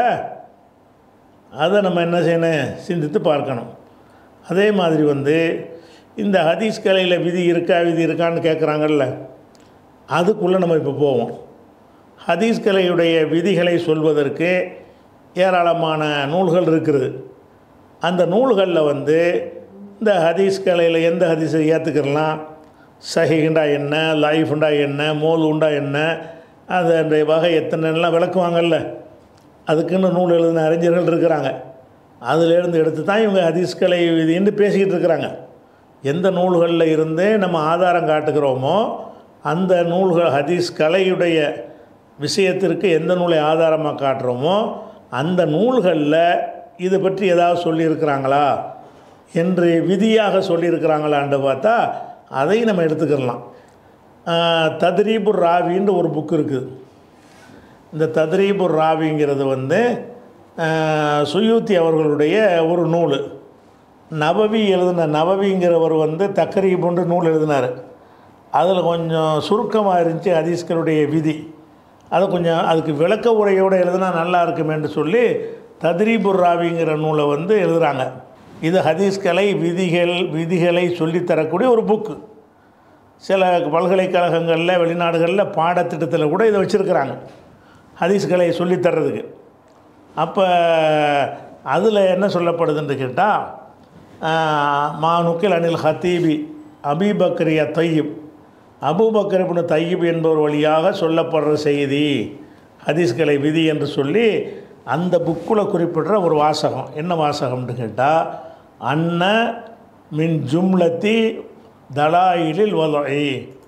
அதை நம்ம என்ன செய்யணும் சிந்தித்து பார்க்கணும் அதே மாதிரி வந்து இந்த ஹதீஸ் கலையில் விதி இருக்கா விதி இருக்கான்னு கேட்குறாங்கல்ல அதுக்குள்ளே நம்ம இப்போ போவோம் ஹதீஸ் கலையுடைய விதிகளை சொல்வதற்கு ஏராளமான நூல்கள் இருக்குது அந்த நூல்களில் வந்து இந்த ஹதீஸ் கலையில் எந்த ஹதீஸை ஏற்றுக்கிறலாம் சஹிண்டா என்ன லைஃப்ண்டா என்ன மோலுண்டா என்ன அது அந்த வகை எத்தனைலாம் விளக்குவாங்கல்ல அதுக்குன்னு நூல் எழுதின அறிஞர்கள் இருக்கிறாங்க அதிலேருந்து எடுத்து தான் இவங்க ஹதீஸ் கலை விதின்னு பேசிக்கிட்டு இருக்கிறாங்க எந்த நூல்களில் இருந்து நம்ம ஆதாரம் காட்டுகிறோமோ அந்த நூல்கள் ஹதீஸ் கலையுடைய விஷயத்திற்கு எந்த நூலை ஆதாரமாக காட்டுறோமோ அந்த நூல்களில் இது பற்றி ஏதாவது சொல்லியிருக்கிறாங்களா என்று விதியாக சொல்லியிருக்கிறாங்களான்னு பார்த்தா அதையும் நம்ம எடுத்துக்கிடலாம் தத்ரீபுர் ராவின்னு ஒரு புக் இருக்குது இந்த தத்ரீபுர் ராவிங்கிறது வந்து ஆஹ், சுயூத்தி அவர்களுடைய ஒரு நூல் நவவி எழுதின நவவிங்கிறவர் வந்து தக்கரீபுன்று நூல் எழுதினார் அதில் கொஞ்சம் சுருக்கமாக இருந்துச்சு ஹதீஸ்களுடைய விதி அதை கொஞ்சம் அதுக்கு விளக்க உரையோடு எழுதினா நல்லா இருக்குமேன்னு சொல்லி தத்ரீபுர் ராவிங்கிற நூலை வந்து எழுதுகிறாங்க இது ஹதீஸ்கலை விதிகள் விதிகளை சொல்லித்தரக்கூடிய ஒரு புக்கு சில பல்கலைக்கழகங்களில் வெளிநாடுகளில் பாடத்திட்டத்தில் கூட இதை வச்சுருக்கிறாங்க ஹதீஸ்களை சொல்லித்தர்றதுக்கு அப்போ அதில் என்ன சொல்லப்படுதுன்னு கேட்டால் மா நுக்கில் அனில் ஹத்தீபி அபிபக்ரியா தொய்யப் அபூபக்கர் இப்னு தையீப் என்பவர் வழியாக சொல்லப்படுற செய்தி ஹதீஸ்களை விதி என்று சொல்லி அந்த புக்கில் குறிப்பிடுற ஒரு வாசகம் என்ன வாசகம்னு கேட்டால் அன்ன மின் ஜும்லத்தி தலாயிலில் வலை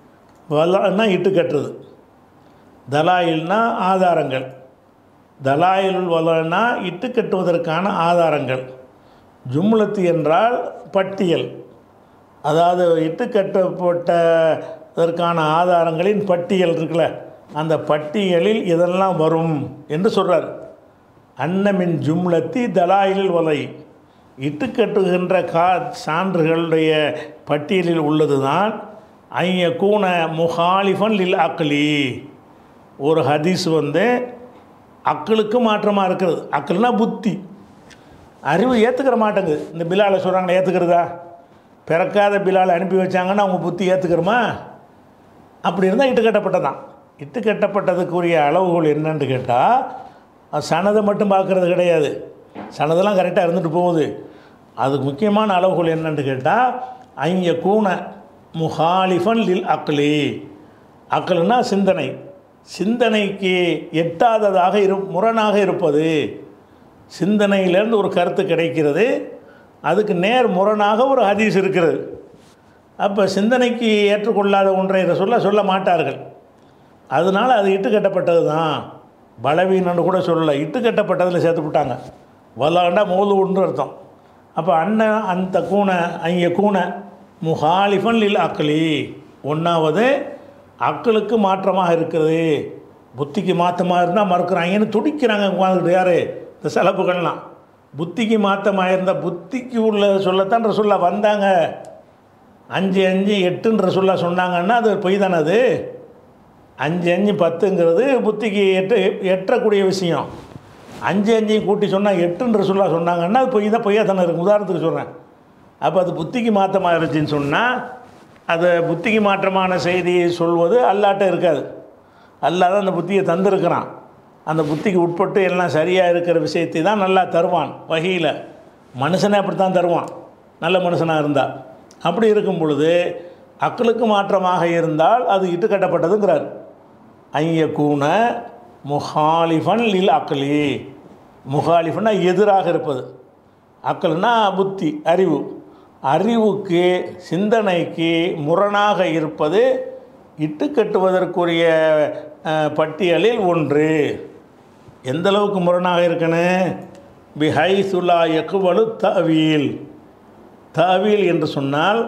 வலன்னா இட்டு கட்டுறது தலாயில்னா ஆதாரங்கள் தலாயிலுல் வலனா இட்டு கட்டுவதற்கான ஆதாரங்கள் ஜும்லத்து என்றால் பட்டியல் அதாவது இட்டு கட்டப்பட்டதற்கான ஆதாரங்களின் பட்டியல் இருக்குல்ல அந்த பட்டியலில் இதெல்லாம் வரும் என்று சொல்கிறார் அன்னமின் ஜும்லத்தி தலாயிலில் வலை இட்டு கட்டுகின்ற கா சான்றுகளுடைய பட்டியலில் உள்ளது தான் ஐய கூன முஹாலிஃபன் லில் அக்லி ஒரு ஹதீஸ் வந்து அக்களுக்கு மாற்றமாக இருக்கிறது அக்கள்னா புத்தி அறிவு ஏற்றுக்கிற மாட்டேங்குது இந்த பிலாலை சொல்கிறாங்களே ஏற்றுக்கிறதா பிறக்காத பிலாலை அனுப்பி வச்சாங்கன்னா அவங்க புத்தி ஏற்றுக்கிறோமா அப்படி இருந்தால் இட்டு கட்டப்பட்டதான் இட்டு கட்டப்பட்டதுக்குரிய அளவுகோல் என்னன்னு கேட்டால் சனதை மட்டும் பார்க்குறது கிடையாது சனதெல்லாம் கரெக்டாக இருந்துட்டு போகுது அதுக்கு முக்கியமான அளவுகோல் என்னன்னு கேட்டால் ஐய கூன முஹாலிஃபன் லில் அக்லி அக்கல்னா சிந்தனை சிந்தனைக்கு எட்டாததாக இரு முரணாக இருப்பது சிந்தனையிலேருந்து ஒரு கருத்து கிடைக்கிறது அதுக்கு நேர் முரணாக ஒரு ஹதீஸ் இருக்கிறது அப்போ சிந்தனைக்கு ஏற்றுக்கொள்ளாத ஒன்றை இதை சொல்ல சொல்ல மாட்டார்கள் அதனால் அது இட்டு கட்டப்பட்டது தான் பலவீனன்னு கூட சொல்லலை இட்டு கட்டப்பட்டதில் சேர்த்து விட்டாங்க வல்லாண்டா மோது ஒன்று அர்த்தம் அப்போ அண்ணன் அந்த கூனை அங்கே கூனை முஹாலிஃபன் லில் அக்லி ஒன்றாவது அக்களுக்கு மாற்றமாக இருக்கிறது புத்திக்கு மாற்றமாக இருந்தால் மறுக்கிறாங்கன்னு துடிக்கிறாங்க உட்காந்துக்கிட்டு யார் இந்த செலப்புகள்லாம் புத்திக்கு மாற்றமாக இருந்தால் புத்திக்கு உள்ள சொல்லத்தான் ரசுல்லா வந்தாங்க அஞ்சு அஞ்சு எட்டுன்ற சொல்ல சொன்னாங்கன்னா அது பொய் தானே அது அஞ்சு அஞ்சு பத்துங்கிறது புத்திக்கு எட்டு எட்டக்கூடிய விஷயம் அஞ்சு அஞ்சையும் கூட்டி சொன்னால் எட்டுன்ற சொல்ல சொன்னாங்கன்னா அது பொய் தான் பொய்யா தானே இருக்கும் உதாரணத்துக்கு சொல்கிறேன் அப்போ அது புத்திக்கு மாற்றமாக இருந்துச்சுன்னு சொன்னால் அது புத்திக்கு மாற்றமான செய்தியை சொல்வது அல்லாட்ட இருக்காது அல்லாஹ் தான் அந்த புத்தியை தந்திருக்கிறான் அந்த புத்திக்கு உட்பட்டு எல்லாம் சரியாக இருக்கிற விஷயத்தை தான் நல்லா தருவான் வகையில் மனுஷனே அப்படி தான் தருவான் நல்ல மனுஷனாக இருந்தால் அப்படி இருக்கும் பொழுது அக்களுக்கு மாற்றமாக இருந்தால் அது இட்டு கட்டப்பட்டதுங்கிறார் ஐய கூன முஹாலிஃபன் லில் அக்லி முஹாலிஃபன்னா எதிராக இருப்பது அக்கல்னா புத்தி அறிவு அறிவுக்கு சிந்தனைக்கு முரணாக இருப்பது இட்டு கட்டுவதற்குரிய அஹ், பட்டியலில் ஒன்று எந்த அளவுக்கு முரணாக இருக்கணும் பிஹை சுலா எக்குவலு தவீல் தவீல் என்று சொன்னால்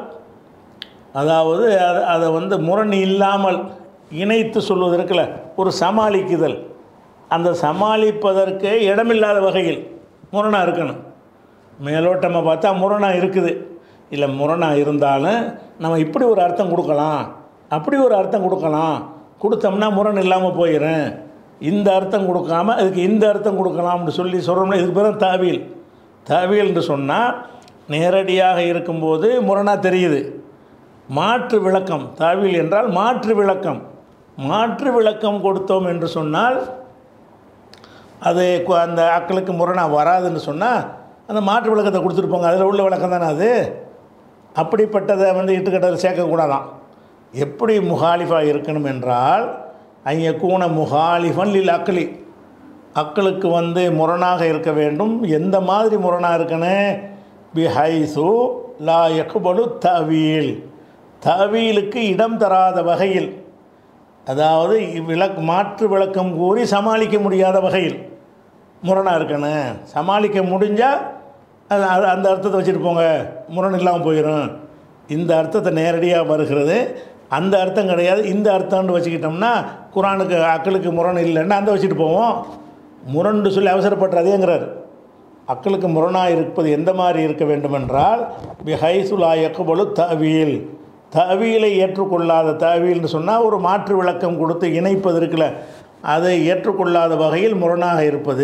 அதாவது அதை அதை வந்து முரண் இல்லாமல் இணைத்து சொல்வது இருக்குல்ல ஒரு சமாளிக்குதல் அந்த சமாளிப்பதற்கு இடமில்லாத வகையில் முரணாக இருக்கணும் மேலோட்டமாக பார்த்தா முரணாக இருக்குது இல்லை முரணாக இருந்தாலும் நம்ம இப்படி ஒரு அர்த்தம் கொடுக்கலாம் அப்படி ஒரு அர்த்தம் கொடுக்கலாம் கொடுத்தோம்னா முரண் இல்லாமல் போயிடும் இந்த அர்த்தம் கொடுக்காம அதுக்கு இந்த அர்த்தம் கொடுக்கலாம்னு சொல்லி சொல்கிறோம்னா இதுக்கு பேர் தான் தாவியல் தாவியல்னு சொன்னால் நேரடியாக இருக்கும்போது முரணாக தெரியுது மாற்று விளக்கம் தாவில் என்றால் மாற்று விளக்கம் மாற்று விளக்கம் கொடுத்தோம் என்று சொன்னால் அது கு- அந்த ஆட்களுக்கு முரணாக வராதுன்னு சொன்னால் அந்த மாற்று விளக்கத்தை கொடுத்துருப்பாங்க அதில் உள்ள விளக்கம் தானே அது அப்படிப்பட்டதை வந்து இட்டுக்கட்டதில் சேர்க்கக்கூடாதான் எப்படி முகாலிஃபாக இருக்கணும் என்றால் அங்கே கூன முகாலிஃபன் லில் அக்லி அக்களுக்கு வந்து முரணாக இருக்க வேண்டும் எந்த மாதிரி முரணாக இருக்கணும் பிஹைசு லா யக்பலு தவீல் தவீலுக்கு இடம் தராத வகையில் அதாவது விளக் மாற்று விளக்கம் கூறி சமாளிக்க முடியாத வகையில் முரணாக இருக்கணும் சமாளிக்க முடிஞ்சால் அது அது அந்த அர்த்தத்தை வச்சுட்டு போங்க முரண் இல்லாமல் போயிடும் இந்த அர்த்தத்தை நேரடியாக வருகிறது அந்த அர்த்தம் கிடையாது இந்த அர்த்தம்னு வச்சுக்கிட்டோம்னா குரானுக்கு அக்களுக்கு முரண் இல்லைன்னா அந்த வச்சுட்டு போவோம் முரண்டு சொல்லி அவசரப்படுறதேங்கிறார் அக்களுக்கு முரணாக இருப்பது எந்த மாதிரி இருக்க வேண்டுமென்றால் பிஹைசுலா யக்குபலு தவீல் தவீலை ஏற்றுக்கொள்ளாத தவீல்னு சொன்னால் ஒரு மாற்று விளக்கம் கொடுத்து இணைப்பது இருக்குல்ல அதை ஏற்றுக்கொள்ளாத வகையில் முரணாக இருப்பது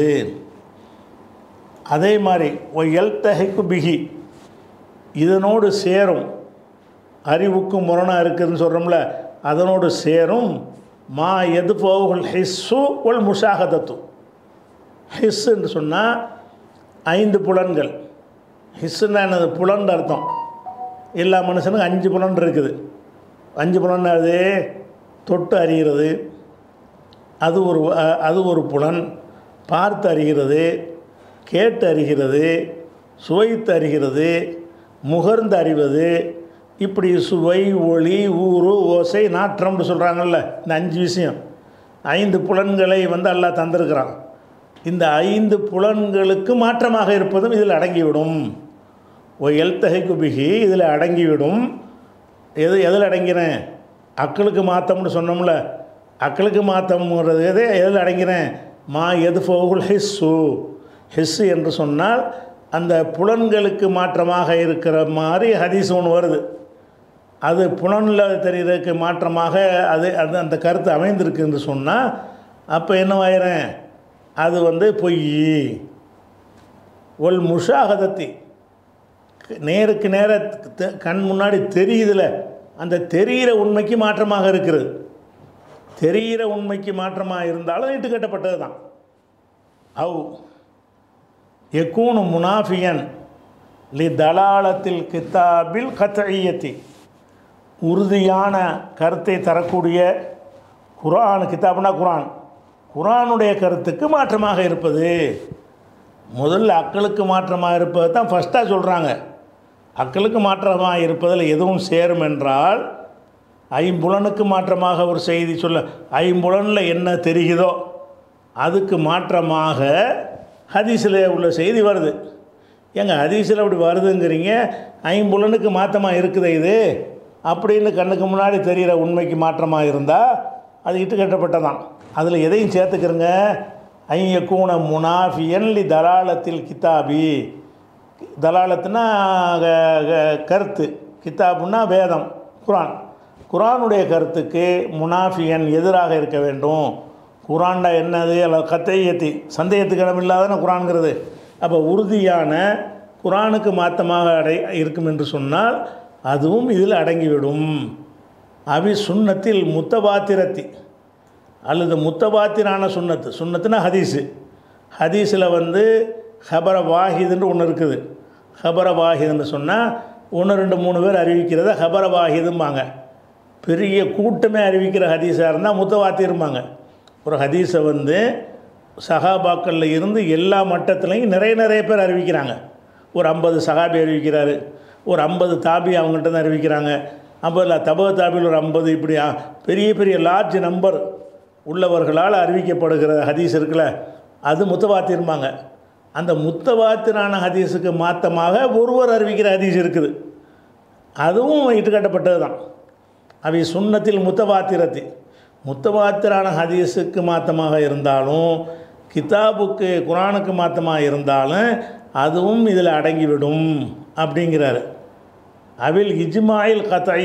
அதே மாதிரி ஒய் எல்தஹைக்கு பிகி இதனோடு சேரும் அறிவுக்கு முரணாக இருக்குதுன்னு சொல்கிறோம்ல அதனோடு சேரும் மா எது போகுல் ஹிஸ்ஸு ஒல் முஷாகதத்து ஹிஸ் என்று சொன்னால் ஐந்து புலன்கள் ஹிஸ்ஸுன்னா என்னது புலன் அர்த்தம் எல்லா மனுஷனுக்கும் அஞ்சு புலன் இருக்குது அஞ்சு புலன் அது தொட்டு அறிகிறது அது ஒரு அ- அது ஒரு புலன் பார்த்து அறிகிறது கேட்டு அறிகிறது சுவைத்து அறிகிறது முகர்ந்து அறிவது இப்படி சுவை ஒளி ஊறு ஓசை நாற்றம்னு சொல்கிறாங்கல்ல இந்த அஞ்சு விஷயம் ஐந்து புலன்களை வந்து அல்லாஹ் தந்திருக்கிறான் இந்த ஐந்து புலன்களுக்கு மாற்றமாக இருப்பதும் இதில் அடங்கிவிடும் ஓ எல்தகை குபிகி இதில் அடங்கிவிடும் எது எதில் அடங்கிறேன் அக்களுக்கு மாத்தம்னு சொன்னோம்ல அக்களுக்கு மாத்தம்ங்கிறது எது எதில் அடங்கிறேன் மா எது ஃபோகுல் ஹிஸ்ஸு ஹிஸ்ஸு என்று சொன்னால் அந்த புலன்களுக்கு மாற்றமாக இருக்கிற மாதிரி ஹதீஸ் ஒன்று வருது அது புலனில் தெரிகிறதுக்கு மாற்றமாக அது அது அந்த கருத்து அமைந்திருக்கு என்று சொன்னால் அப்போ என்னவாயிரேன் அது வந்து பொய் ஒல் முஷாகதத்தி நேருக்கு நேர த- கண் முன்னாடி தெரியுதுல அந்த தெரிகிற உண்மைக்கு மாற்றமாக இருக்கிறது தெரிகிற உண்மைக்கு மாற்றமாக இருந்தாலும் இட்டு கட்டப்பட்டது தான் அவ் எக்கூனு முனாஃபியன் லி தலாலத்தில் கித்தாபில் கத்தழியத்தி உறுதியான கருத்தை தரக்கூடிய குரான் கித்தாப்னா குரான் குரானுடைய கருத்துக்கு மாற்றமாக இருப்பது முதல்ல அக்களுக்கு மாற்றமாக இருப்பது தான் ஃபஸ்ட்டாக சொல்கிறாங்க அக்களுக்கு மாற்றமாக இருப்பதில் எதுவும் சேரும் என்றால் ஐம்புலனுக்கு மாற்றமாக ஒரு செய்தி சொல்ல ஐம்புலனில் என்ன தெரியுதோ அதுக்கு மாற்றமாக ஹதீஸில் உள்ள செய்தி வருது ஏங்க ஹதீஸில் அப்படி வருதுங்கிறீங்க ஐம்புலனுக்கு மாற்றமாக இருக்குது இது அப்படின்னு கண்ணுக்கு முன்னாடி தெரிகிற உண்மைக்கு மாற்றமாக இருந்தால் அது இட்டு கட்டப்பட்டதான் அதில் எதையும் சேர்த்துக்கிறங்க ஐயக்கூன முனாஃபியன் லி தலாலத்தில் கித்தாபி தலாலத்துனா க- க- கருத்து கித்தாபுன்னா வேதம் குரான் குரானுடைய கருத்துக்கு முனாஃபியன் எதிராக இருக்க வேண்டும் குரான்டா என்னது அல்ல கத்தையத்தி சந்தேகத்துக்கு இடம் இல்லாதான குரான்ங்கிறது அப்போ உறுதியான குரானுக்கு மாற்றமாக அடை இருக்கும் என்று சொன்னால் அதுவும் இதில் அடங்கிவிடும் அவி சுன்னத்தில் முத்தபாத்திரத்தி அல்லது முத்தபாத்திரான சுன்னத்து சுன்னத்துனா ஹதீஸு ஹதீஸில் வந்து ஹபர வாஹிதுன்னு ஒன்று இருக்குது ஹபர வாஹிதுன்னு சொன்னால் ஒன்று ரெண்டு மூணு பேர் அறிவிக்கிறத ஹபர வாஹிதும்பாங்க பெரிய கூட்டமே அறிவிக்கிற ஹதீஸாக இருந்தால் முத்தவாத்திரும்பாங்க ஒரு ஹதீஸை வந்து சஹாபாக்களில் இருந்து எல்லா மட்டத்துலேயும் நிறைய நிறைய பேர் அறிவிக்கிறாங்க ஒரு ஐம்பது சஹாபி அறிவிக்கிறாரு ஒரு ஐம்பது தாபி அவங்கள்ட்ட தான் அறிவிக்கிறாங்க ஐம்பதில் தப தாபியில் ஒரு ஐம்பது இப்படி ஆ, பெரிய பெரிய லார்ஜ் நம்பர் உள்ளவர்களால் அறிவிக்கப்படுகிற ஹதீஸ் இருக்குல்ல அது முத்தவாத்திரும்பாங்க அந்த முத்தவாத்திரான ஹதீஸுக்கு மாற்றமாக ஒருவர் அறிவிக்கிற ஹதீஸ் இருக்குது அதுவும் இட்டுக்கட்டப்பட்டது தான் அவை சுன்னத்தில் முத்தவாத்திரத்தி முத்தவாத்திரான ஹதீஸுக்கு மாற்றமாக இருந்தாலும் கிதாபுக்கு குரானுக்கு மாற்றமாக இருந்தாலும் அதுவும் இதில் அடங்கிவிடும் அப்படிங்கிறாரு அவில் இஜ்மாயில் கதை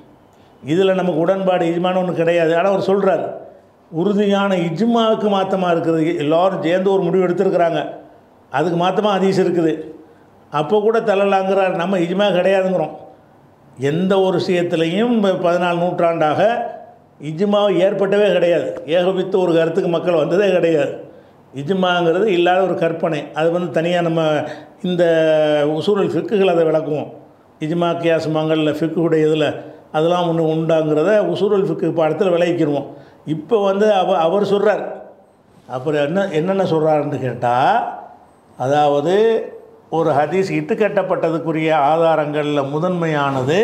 இதில் நமக்கு உடன்பாடு இஜ்மான்னு ஒன்று கிடையாது ஆனால் அவர் சொல்கிறார் உறுதியான இஜ்மாவுக்கு மாற்றமாக இருக்குது எல்லோரும் சேர்ந்து ஒரு முடிவு எடுத்திருக்கிறாங்க அதுக்கு மாற்றமாக ஹதீஸ் இருக்குது அப்போ கூட தள்ளலாங்கிறார் நம்ம இஜ்மா கிடையாதுங்கிறோம் எந்த ஒரு விஷயத்துலையும் ப- பதினாலு நூற்றாண்டாக இஜ்மாவை ஏற்பட்டவே கிடையாது ஏகபித்த ஒரு கருத்துக்கு மக்கள் வந்ததே கிடையாது இஜ்மாங்கிறது இல்லாத ஒரு கற்பனை அது வந்து தனியாக நம்ம இந்த உசூரல் ஃபிக்குகள் அதை விளக்குவோம் இஜ்மா கியாசமாங்களில் ஃபிக்குடைய இதில் அதெல்லாம் ஒன்று உண்டாங்கிறத உசூரல் ஃபிக்கு பாடத்தில் விளைவிக்கிடுவோம் இப்போ வந்து அவ அவர் சொல்கிறார் அப்புறம் என்ன என்னென்ன சொல்கிறாருன்னு கேட்டால் அதாவது ஒரு ஹதீஸ் இட்டுக்கட்டப்பட்டதுக்குரிய ஆதாரங்களில் முதன்மையானது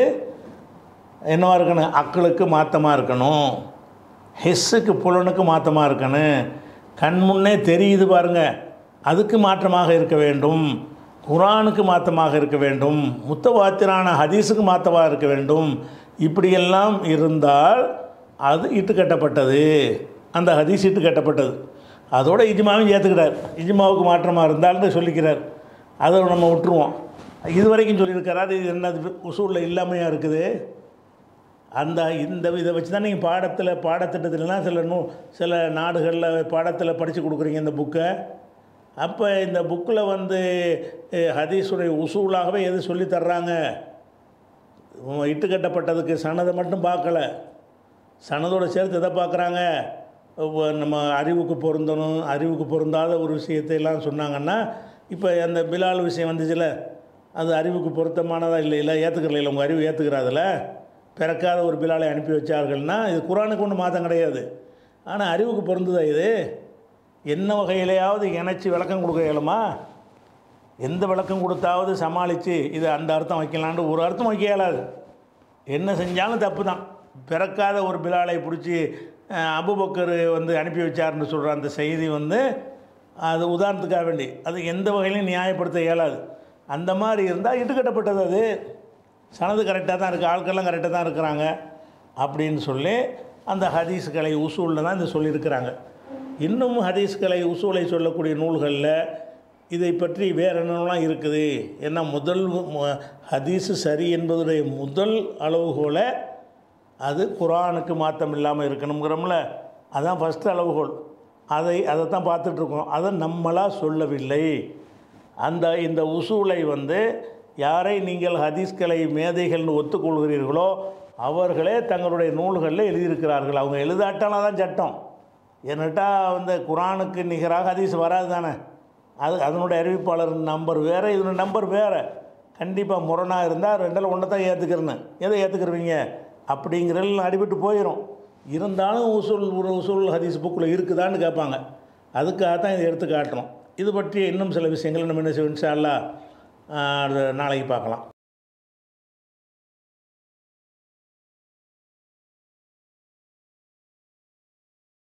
என்னவா இருக்கணும் அக்களுக்கு மாற்றமாக இருக்கணும் ஹெஸ்ஸுக்கு புலனுக்கு மாற்றமாக இருக்கணும் கண் முன்னே தெரியுது பாருங்க அதுக்கு மாற்றமாக இருக்க வேண்டும் குரானுக்கு மாற்றமாக இருக்க வேண்டும் முத்தவாத்திரான ஹதீஸுக்கு மாற்றமாக இருக்க வேண்டும் இப்படியெல்லாம் இருந்தால் அது இட்டுக்கட்டப்பட்டது அந்த ஹதீஸ் இட்டுக்கட்டப்பட்டது அதோட இஜ்மாவையும் ஏற்றுக்கிறார் இஜ்மாவுக்கு மாற்றமாக இருந்தால்னு சொல்லிக்கிறார் அதை நம்ம விட்டுருவோம் இது வரைக்கும் சொல்லியிருக்கிறார் இது என்னது உசூலில் இல்லாமையாக இருக்குது அந்த இந்த இதை வச்சு தான் நீங்கள் பாடத்தில் பாடத்திட்டத்துலலாம் சில நூ சில நாடுகளில் பாடத்தில் படித்து கொடுக்குறீங்க இந்த புக்கை அப்போ இந்த புக்கில் வந்து அஹ், ஹதீஸுடைய உசூலாகவே எது சொல்லி தர்றாங்க உம், இட்டுக்கட்டப்பட்டதுக்கு சனதை மட்டும் பார்க்கல சனதோட சேர்த்து எதை பார்க்குறாங்க ஒவ்வொ- நம்ம அறிவுக்கு பொருந்தணும் அறிவுக்கு பொருந்தாத ஒரு விஷயத்தை எல்லாம் சொன்னாங்கன்னா இப்போ அந்த பிலால் விஷயம் வந்துச்சுல அது அறிவுக்கு பொருத்தமானதா இல்லை இல்லை ஏற்றுக்கல உங்கள் அறிவு ஏற்றுக்கிறாதுல பிறக்காத ஒரு பிலாலை அனுப்பி வச்சார்கள்னா இது குரானுக்கு ஒன்றும் மாதம் கிடையாது ஆனால் அறிவுக்கு பொருந்துதா இது என்ன வகையிலையாவது இணைச்சி விளக்கம் கொடுக்க இயலுமா எந்த விளக்கம் கொடுத்தாவது சமாளித்து இது அந்த அர்த்தம் வைக்கலான்ட்டு ஒரு அர்த்தம் வைக்க இயலாது என்ன செஞ்சாலும் தப்பு தான் பிறக்காத ஒரு பிலாலை பிடிச்சி அஹ், அபூபக்கர் வந்து அனுப்பி வச்சாருன்னு சொல்கிற அந்த செய்தி வந்து அது உதாரணத்துக்காக வேண்டி அது எந்த வகையிலையும் நியாயப்படுத்த இயலாது அந்த மாதிரி இருந்தால் இட்டுக்கட்டப்பட்டது அது சனது கரெக்டாக தான் இருக்குது ஆட்கள்லாம் கரெக்டாக தான் இருக்கிறாங்க அப்படின்னு சொல்லி அந்த ஹதீஸ்களை உசூலில் தான் இந்த சொல்லியிருக்கிறாங்க இன்னும் ஹதீஸ்களை உசூலை சொல்லக்கூடிய நூல்களில் இதை பற்றி வேறு என்னெல்லாம் இருக்குது ஏன்னா முதல் மு- ஹதீஸு சரி என்பதுடைய முதல் அளவுகோலை அது குரானுக்கு மாற்றம் இல்லாமல் இருக்கணுங்கிறோம்ல அதான் ஃபஸ்ட்டு அளவுகோல் அதை அதை தான் பார்த்துட்ருக்கோம் அதை நம்மளாக சொல்லவில்லை அந்த இந்த உசூலை வந்து யாரை நீங்கள் ஹதீஸ்களை மேதைகள்னு ஒத்துக்கொள்கிறீர்களோ அவர்களே தங்களுடைய நூல்களில் எழுதியிருக்கிறார்கள் அவங்க எழுதாட்டாலாம் தான் சட்டம் ஏன்னாட்டா வந்து குரானுக்கு நிகராக ஹதீஸ் வராது தானே அது அதனுடைய அறிவிப்பாளர் நம்பர் வேறு இதனுடைய நம்பர் வேறு கண்டிப்பாக முரணாக இருந்தால் ரெண்டில் ஒன்றை தான் ஏற்றுக்கிறேன்னு எதை ஏற்றுக்கிறவங்க அப்படிங்கிறதுல அடிபட்டு போயிடும் இருந்தாலும் உசூல் ஒரு உசூல் ஹதீஸ் புக்கில் இருக்குதான்னு கேட்பாங்க அதுக்காக தான் இதை எடுத்து காட்டுறோம் இது பற்றி இன்னும் சில விஷயங்கள் நம்ம என்ன செய்வோம் இன்ஷா அல்லாஹ், ஆஹ், நாளைக்கு பார்க்கலாம்